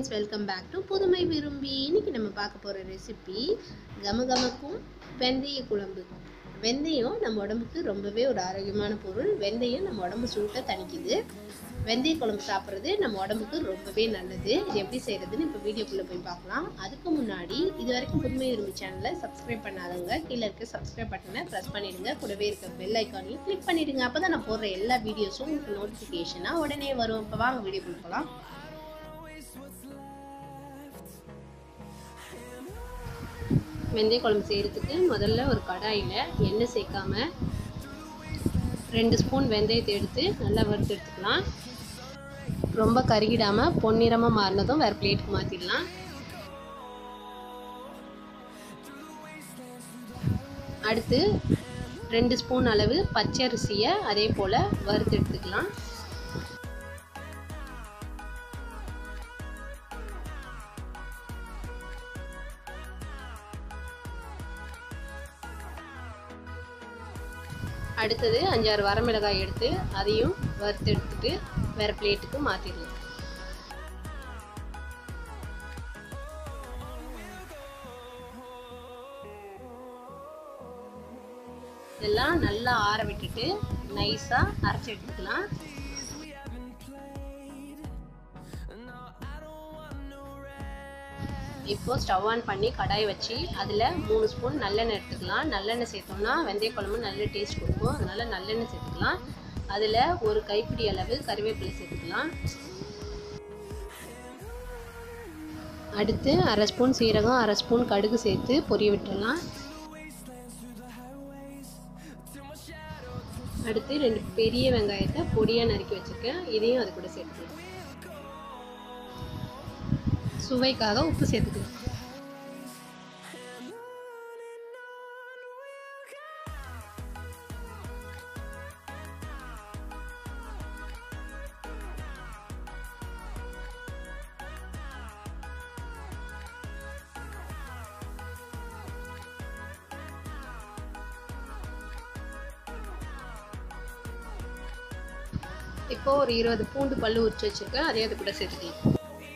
friends welcome back to புதுமை விரும்பி இன்னைக்கு நம்ம பார்க்க போகிற ரெசிபி கமகமக்கும் வெந்தய குழம்பு வெந்தயம் நம்ம உடம்புக்கு ரொம்பவே ஒரு ஆரோக்கியமான பொருள் வெந்தயம் நம்ம உடம்பு சூட்டை தணிக்குது வெந்தய குழம்பு சாப்பிட்றது நம்ம உடம்புக்கு ரொம்பவே நல்லது இது எப்படி செய்கிறதுன்னு இப்போ வீடியோக்குள்ளே போய் பார்க்கலாம் அதுக்கு முன்னாடி இது வரைக்கும் புதுமை விரும்பி சேனலை சப்ஸ்கிரைப் பண்ணாதவங்க கீழே இருக்க சப்ஸ்கிரைப் பட்டனை ப்ரெஸ் பண்ணிடுங்க கூடவே இருக்க பெல் ஐக்கானையும் கிளிக் பண்ணிடுங்க அப்போ தான் நான் போடுற எல்லா வீடியோஸும் உங்களுக்கு நோட்டிஃபிகேஷனாக உடனே வரும் இப்போ வாங்க வீடியோக்குள்ள போகலாம் வெந்தய குழம்பு செய்கிறதுக்கு முதல்ல ஒரு கடாயில் எண்ணெய் சேர்க்காம ரெண்டு ஸ்பூன் வெந்தயத்தை எடுத்து நல்லா வறுத்து எடுத்துக்கலாம் ரொம்ப கருகிடாமல் பொன்னிறமாக மாறினதும் வேறு பிளேட்டுக்கு மாற்றிடலாம் அடுத்து ரெண்டு ஸ்பூன் அளவு பச்சை அரிசியை அதே போல் வறுத்து எடுத்துக்கலாம் அடுத்தது அஞ்சாறு வரமிளகாய் எடுத்து அதையும் வறுத்து எடுத்துட்டு வேற பிளேட்டுக்கு மாற்றிடலாம் இதெல்லாம் நல்லா ஆற விட்டுட்டு நைஸாக அரைச்சி எடுத்துக்கலாம் இப்போ ஸ்டவ் ஆன் பண்ணி கடாய் வச்சு அதில் மூணு ஸ்பூன் நல்லெண்ணெய் எடுத்துக்கலாம் நல்லெண்ணெய் சேர்த்தோம்னா வெந்தய குழம்பு நல்ல டேஸ்ட் கொடுக்கும் அதனால் நல்லெண்ணெய் சேர்த்துக்கலாம் அதில் ஒரு கைப்பிடி அளவு கருவேப்பிலை சேர்த்துக்கலாம் அடுத்து அரை ஸ்பூன் சீரகம் அரை ஸ்பூன் கடுகு சேர்த்து பொரிய விட்டுடலாம் அடுத்து ரெண்டு பெரிய வெங்காயத்தை பொடியாக நறுக்கி வச்சுருக்கேன் இதையும் அது கூட சேர்த்துக்கலாம் சுவைக்காக உப்பு சேர்த்துக்கலாம் இப்போ ஒரு இருபது பூண்டு பல்லு உரிச்சு வச்சிருக்கேன் அதே அது கூட சேர்த்துக்கலாம்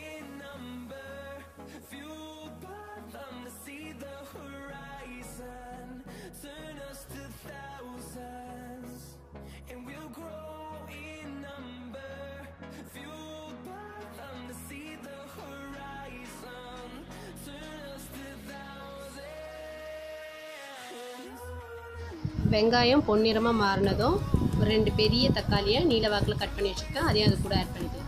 வெங்காயம் பொன்னிறமாக மாறினதும் ஒரு ரெண்டு பெரிய தக்காளியை நீல வாக்கில் கட் பண்ணி வச்சுருக்கேன் அதையும் அது கூட ஆட் பண்ணிக்கலாம்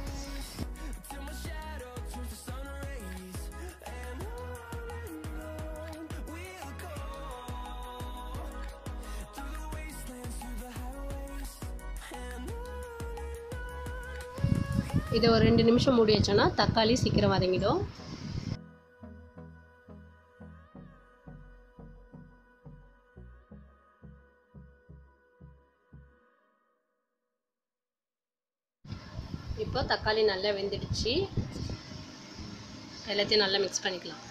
இதை ஒரு ரெண்டு நிமிஷம் மூடி வச்சோன்னா தக்காளி சீக்கிரம் வதங்கிடும் இப்போ தக்காளி நல்லா வெந்துடுச்சு எல்லாத்தையும் நல்லா மிக்ஸ் பண்ணிக்கலாம்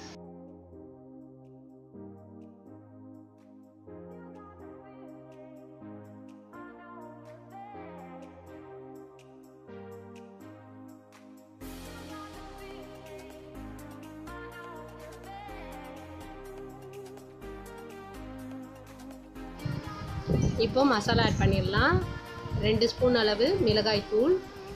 இப்போ மசாலா ஆட் பண்ணிடலாம் ரெண்டு ஸ்பூன் அளவு மிளகாய் தூள்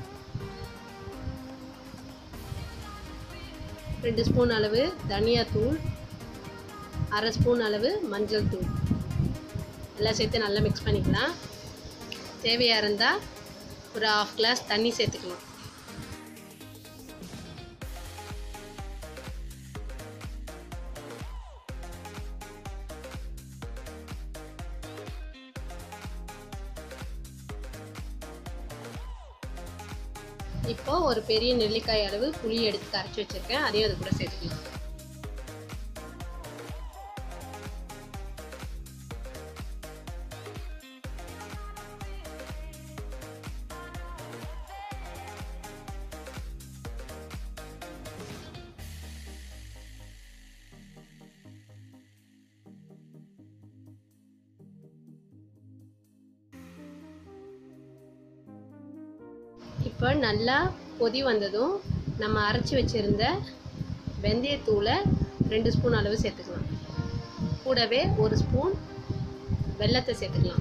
ரெண்டு ஸ்பூன் அளவு தனியாத்தூள் அரை ஸ்பூன் அளவு மஞ்சள் தூள் எல்லாம் சேர்த்து நல்லா மிக்ஸ் பண்ணிக்கலாம் தேவையாக இருந்தால் ஒரு ஆஃப் கிளாஸ் தண்ணி சேர்த்துக்கலாம் இப்போ ஒரு பெரிய நெல்லிக்காய் அளவு புளி எடுத்து கரைச்சி வச்சிருக்கேன் அதையும் அது கூட சேர்த்துக்கலாம் இப்போ நல்லா கொதி வந்ததும் நம்ம அரைச்சி வச்சுருந்த வெந்தயத்தூளை ரெண்டு ஸ்பூன் அளவு சேர்த்துக்கலாம் கூடவே ஒரு ஸ்பூன் வெல்லத்தை சேர்த்துக்கலாம்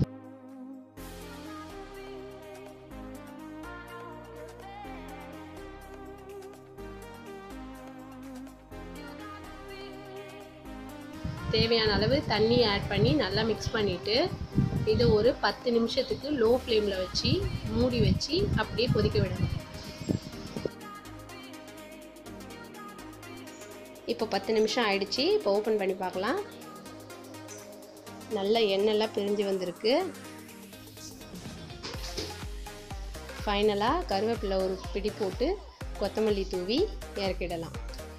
தேவையான அளவு தண்ணி ஆட் பண்ணி நல்லா மிக்ஸ் பண்ணிவிட்டு இதை ஒரு பத்து நிமிஷத்துக்கு லோ ஃப்ளேமில் வச்சு மூடி வச்சு அப்படியே கொதிக்க விடணும் இப்போ பத்து நிமிஷம் ஆயிடுச்சு இப்போ ஓப்பன் பண்ணி பார்க்கலாம் நல்ல எண்ணெய்லாம் பிரிஞ்சு வந்திருக்கு ஃபைனலாக கருவேப்பிலை ஒரு பிடி போட்டு கொத்தமல்லி தூவி இறக்கிடலாம்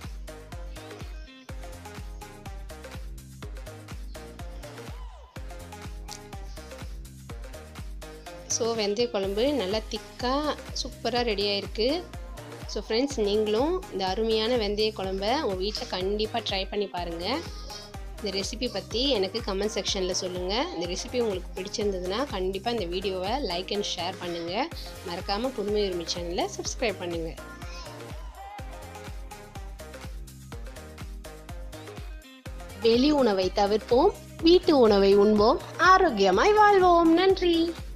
ஸோ வெந்தய குழம்பு நல்லா திக்காக சூப்பராக ரெடி ஆயிருக்கு ஸோ ஃப்ரெண்ட்ஸ் நீங்களும் இந்த அருமையான வெந்தய குழம்ப உங்கள் வீட்டில் கண்டிப்பாக ட்ரை பண்ணி பாருங்கள் இந்த ரெசிபி பற்றி எனக்கு கமெண்ட் செக்ஷனில் சொல்லுங்கள் இந்த ரெசிபி உங்களுக்கு பிடிச்சிருந்ததுன்னா கண்டிப்பாக இந்த வீடியோவை லைக் அண்ட் ஷேர் பண்ணுங்கள் மறக்காமல் புதுமை உரிமை சேனலை சப்ஸ்கிரைப் பண்ணுங்கள் வெளி உணவை தவிர்ப்போம் வீட்டு உணவை உண்போம் ஆரோக்கியமாய் வாழ்வோம் நன்றி